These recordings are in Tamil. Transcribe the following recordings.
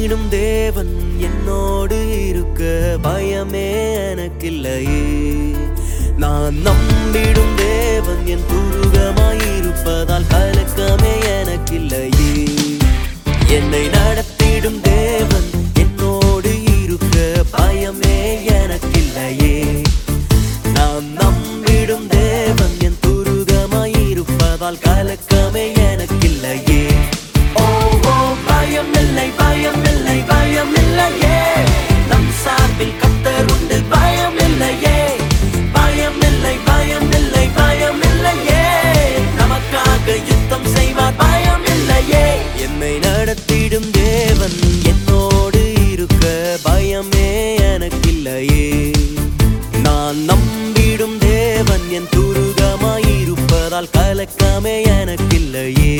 நம்பிடும் தேவன் என்னோடு இருக்க பயமே எனக்கில்லையே நான் நம்பிடும் தேவன் என் துருகமாயிருப்பதால் கலக்கமே எனக்கில்லையே என்னை நடத்திடும் தேவன் என்னோடு இருக்க பயமே எனக்கில்லையே நான் நம்பிடும் தேவன் என் துருகமாயிருப்பதால் கலக்கமே எனக்கில்லையே ஓ ஓ பயம் இல்லை பயம் இல்லை பயம் இல்லையே நம் சார்பில் கத்தர் உண்டு பயம் இல்லையே பயம் இல்லை பயம் இல்லை பயம் இல்லையே நமக்காக யுத்தம் செய்வார் பயம் இல்லையே என்னை நடத்திடும் தேவன் என்னோடு இருக்க பயமே எனக்கில்லையே நான் நம்பிடும் தேவன் என் துருகமாயிருப்பதால் கலக்கமே எனக்கில்லையே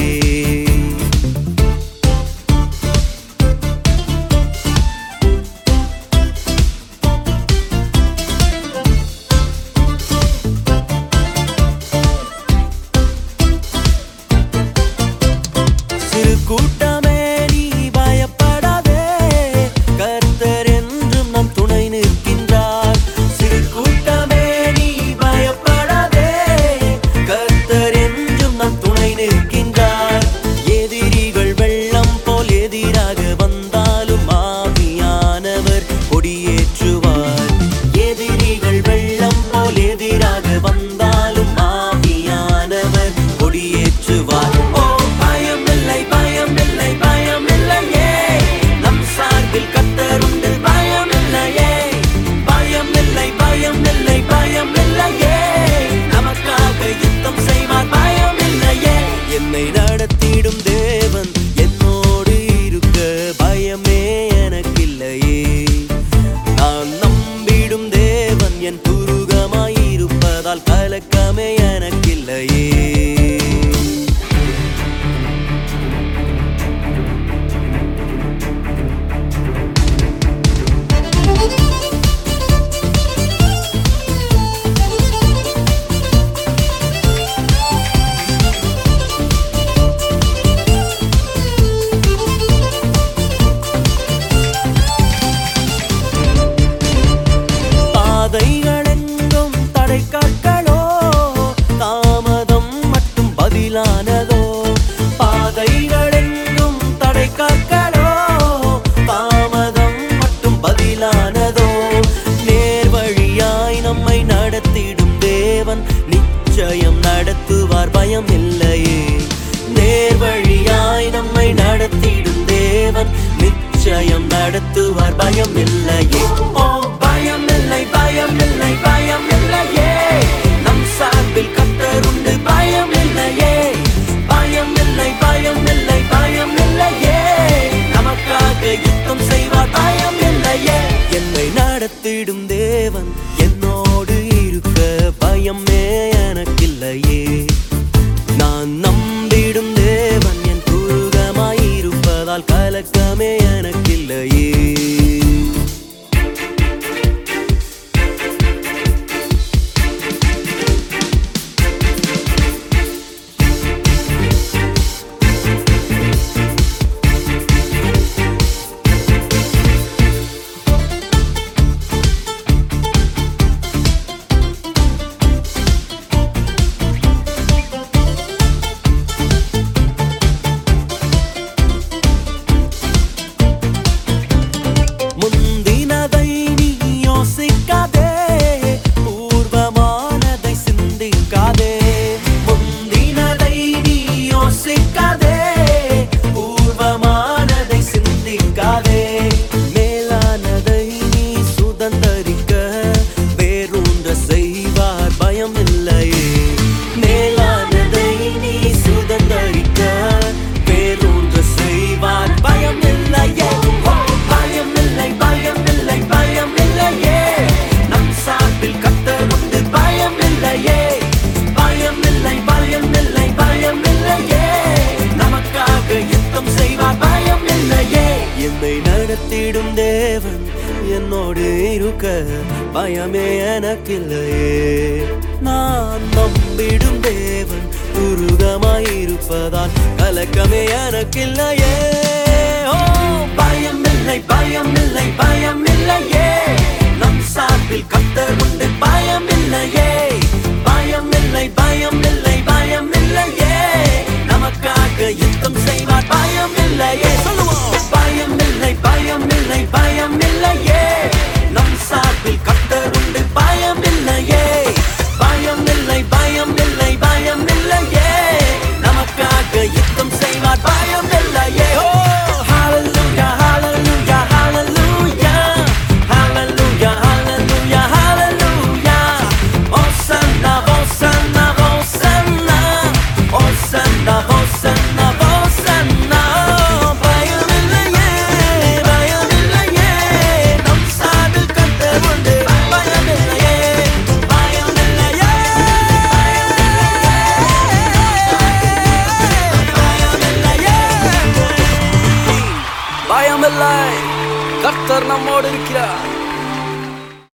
சிறு கூட்டமே நீ பயப்படாதே கர்த்தர் என்றும் நம் துணை நிற்கின்றார் சிறு கூட்டமே நீ பயப்படாதே கர்த்தர் என்றும் நம் துணை நிற்கின்றார் எதிரிகள் வெள்ளம் போல் எதிராக வந்தாலும் ஆவியானவர் கொடியேற்றுவார் எதிரிகள் வெள்ளம் போல் எதிராக வந்தாலும் ஆவியானவர் கொடியேற்றுவார் ஓ பயம் இல்லை பயம் இல்லை பயம் இல்லையே நம் சார்பில் கத்தர் உண்டு பயம் இல்லையே பயம் இல்லை பயம் இல்லை பயம் இல்லையே நமக்காக யுத்தம் செய்வார் பயம் இல்லையே என்னை நடத்திடும் தேவன் என்னோடு இருக்க பயமே எனக்கில்லையே நான் நம்பிடும் தேவன் என் துருகமாயிருப்பதால் கலக்கமே எனக்கில்லையே பாதைகளெங்கும் தடை கற்களோ தாமதம் மட்டும் பதிலானதோ பாதைகளெங்கும் தடை கற்களோ தாமதம் மட்டும் பதிலானதோ நேர் வழியாய் நம்மை நடத்திடும் தேவன் நிச்சயம் நடத்துவார் பயம் இல்லையே நேர் வழியாய் நம்மை நடத்திடும் தேவன் நிச்சயம் நடத்துவார் பயம் இல்லையே ஓ பயம் இல்லை பயம் இல்லை பயம் இல்லையே நம் சார்பில் கத்தர் உண்டு பயம் இல்லையே பயம் இல்லை பயம் இல்லை பயம் இல்லையே நமக்காக யுத்தம் செய்வார் பயம் இல்லையே என்னை நடத்திடும் தேவன் என்னோடு இருக்க பயமே எனக்கில்லையே நான் நம்பிடும் தேவன் என் துருகமாயிருப்பதால் கலக்கமே எனக்கில்லையே முந்தினதை நீ யோசிக்காதே பூர்வமானதை சிந்திக்காதே முந்தினதை நீ யோசிக்காதே பூர்வமானதை சிந்திக்காதே மேலானதை நீ சுதந்தரிக்க வேறொன்ற செய்வார் பயம் இல்லையே மேலானதை நீ சுதந்தரிக்க வேறொன்ற செய்வார் பயம் இல்லையே ஓ, பயம் இல்லை பயம் இல்லை பயம் இல்லையே நம் சார்பில் கத்தர் உண்டு பயம் இல்லையே பயம் இல்லை பயம் இல்லை பயம் இல்லையே நமக்காக யுத்தம் செய்வார் பயம் இல்லையே என்னை நடத்திடும் தேவன் என்னோடு இருக்க பயமே எனக்கில்லையே நான் நம்பிடும் தேவன் துருகமாயிருப்பதால் கலக்கமே எனக்கில்லையே ஓ பயம் இல்லை ஆண்டவர் நம்மோடு இருக்கிறார்